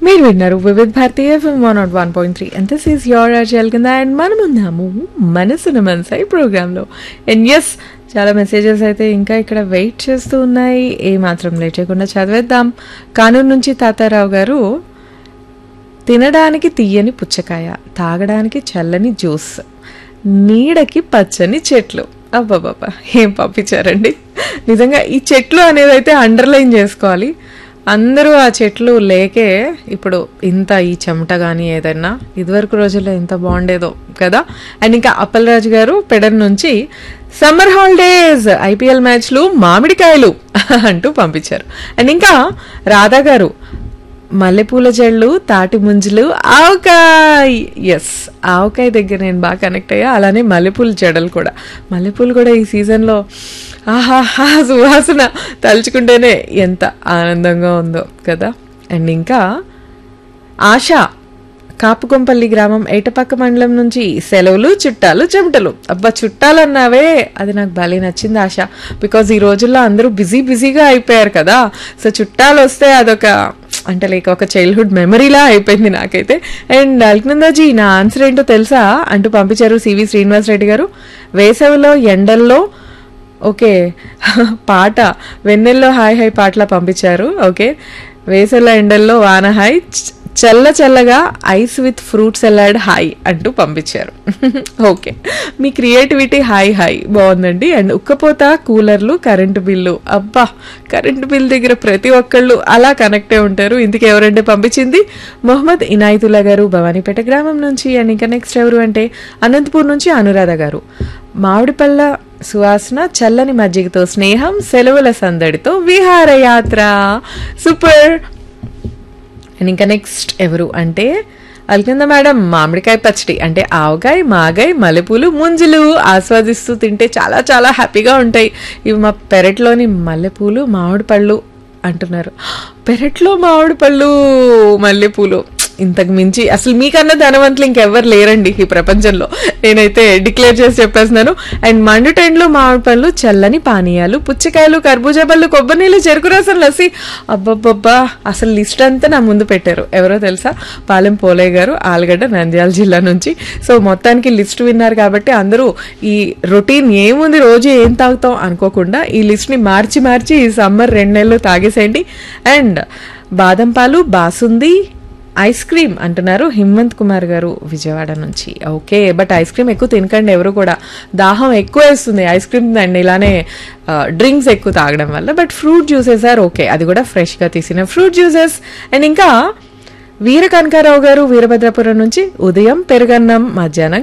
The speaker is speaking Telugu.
మీరు విన్నారు Vividh Bharati FM one naught one point three and this is your అర్జల్ కింద అండ్ మనం ఉన్నాము మనసున మనసై ప్రోగ్రాంలో అండ్ ఎస్ చాలా మెసేజెస్ అయితే ఇంకా ఇక్కడ వెయిట్ చేస్తూ ఉన్నాయి ఏ మాత్రం లేట్ చేయకుండా చదివేద్దాం కానూరు నుంచి తాతారావు గారు తినడానికి తీయని పుచ్చకాయ తాగడానికి చల్లని జ్యూస్ నీడకి పచ్చని చెట్లు అబ్బాబాబా ఏం పంపించారండి నిజంగా ఈ చెట్లు అనేది అయితే అండర్లైన్ చేసుకోవాలి అందరూ ఆ చెట్లు లేకే ఇప్పుడు ఇంత ఈ చెమట కానీ ఏదైనా ఇదివరకు రోజుల్లో ఎంత బాగుండేదో కదా అండ్ ఇంకా అప్పలరాజు గారు పెడన్ నుంచి సమ్మర్ హాలిడేస్ ఐపీఎల్ మ్యాచ్లు మామిడికాయలు అంటూ పంపించారు అండ్ ఇంకా రాధా గారు మల్లెపూల జళ్ళు తాటి ముంజులు ఆవకాయ్ ఎస్ ఆవకాయ దగ్గర నేను బాగా కనెక్ట్ అయ్యా అలానే మల్లెపూల జడలు కూడా మల్లెపూలు కూడా ఈ సీజన్లో ఆహాహా సువాసన తలుచుకుంటేనే ఎంత ఆనందంగా ఉందో కదా అండ్ ఇంకా ఆశ కాపుకొంపల్లి గ్రామం ఏటపక్క మండలం నుంచి సెలవులు చుట్టాలు చెమటలు అబ్బా చుట్టాలన్నావే అది నాకు భలే నచ్చింది ఆశ బికాజ్ ఈ రోజుల్లో అందరూ బిజీ బిజీగా అయిపోయారు కదా సో చుట్టాలు వస్తే అదొక అంటే లైక్ ఒక చైల్డ్హుడ్ మెమరీలా అయిపోయింది నాకైతే అండ్ అల్కనందాజీ నా ఆన్సర్ ఏంటో తెలుసా అంటూ పంపించారు సివి శ్రీనివాస్ రెడ్డి గారు వేసవిలో ఎండల్లో ఓకే పాట వెన్నెల్లో హాయ్ హాయ్ పాటలా పంపించారు ఓకే వేసవిలో ఎండల్లో వాన హాయ్ చ- చల్ల చల్లగా ice with fruit salad hi అంటూ పంపించారు ఓకే మీ క్రియేటివిటీ హాయ్ హాయ్ బాగుందండి అండ్ ఉక్కపోత కూలర్లు కరెంటు బిల్లు అబ్బా కరెంటు బిల్ దగ్గర ప్రతి ఒక్కళ్ళు అలా కనెక్టే ఉంటారు ఇందుకు ఎవరంటే పంపించింది మొహమ్మద్ ఇనాయతుల్లా గారు భవానీపేట గ్రామం నుంచి అండ్ ఇంకా నెక్స్ట్ ఎవరు అంటే అనంతపూర్ నుంచి అనురాధ గారు మామిడిపల్ల సువాసన చల్లని మజ్జిగతో స్నేహం సెలవుల సందడితో విహారయాత్ర సూపర్ అండ్ ఇంకా నెక్స్ట్ ఎవరు అంటే అల్కింద మేడం మామిడికాయ పచ్చడి అంటే ఆవకాయ మాగాయ మల్లెపూలు ముంజులు ఆస్వాదిస్తూ తింటే చాలా చాలా హ్యాపీగా ఉంటాయి ఇవి మా పెరట్లోని మల్లెపూలు మామిడి పళ్ళు అంటున్నారు పెరట్లో మామిడి పళ్ళు మల్లెపూలు ఇంతకు మించి అసలు మీకన్నా ధనవంతులు ఇంకెవ్వరు లేరండి ఈ ప్రపంచంలో నేనైతే డిక్లేర్ చేసి చెప్పేస్తున్నాను అండ్ మండు టెండ్లు మామిడి పళ్ళు చల్లని పానీయాలు పుచ్చకాయలు కర్బూజా పళ్ళు కొబ్బరి నీళ్ళు చెరుకు రసం లస్సి అబ్బబ్బబ్బా అసలు లిస్ట్ అంతా నా ముందు పెట్టారు ఎవరో తెలుసా పాలెం పోలయ్య గారు ఆలగడ్డ నంద్యాల జిల్లా నుంచి సో మొత్తానికి లిస్ట్ విన్నారు కాబట్టి అందరూ ఈ రొటీన్ ఏముంది రోజు ఏం తాగుతాం అనుకోకుండా ఈ లిస్ట్ని మార్చి మార్చి ఈ సమ్మర్ రెండు నెలలు తాగేసేయండి అండ్ బాదం పాలు బాసుంది ఐస్ క్రీమ్ అంటున్నారు హిమంత్ కుమార్ గారు విజయవాడ నుంచి ఓకే బట్ ఐస్ క్రీమ్ ఎక్కువ తినకండి ఎవరు కూడా దాహం ఎక్కువ వేస్తుంది ఐస్ క్రీమ్ అండ్ ఇలానే డ్రింక్స్ ఎక్కువ తాగడం వల్ల but fruit juices are okay అది కూడా ఫ్రెష్గా తీసిన ఫ్రూట్ జ్యూసెస్ అండ్ ఇంకా వీర కనకారావు గారు వీరభద్రపురం నుంచి ఉదయం పెరుగన్నం మధ్యాహ్నం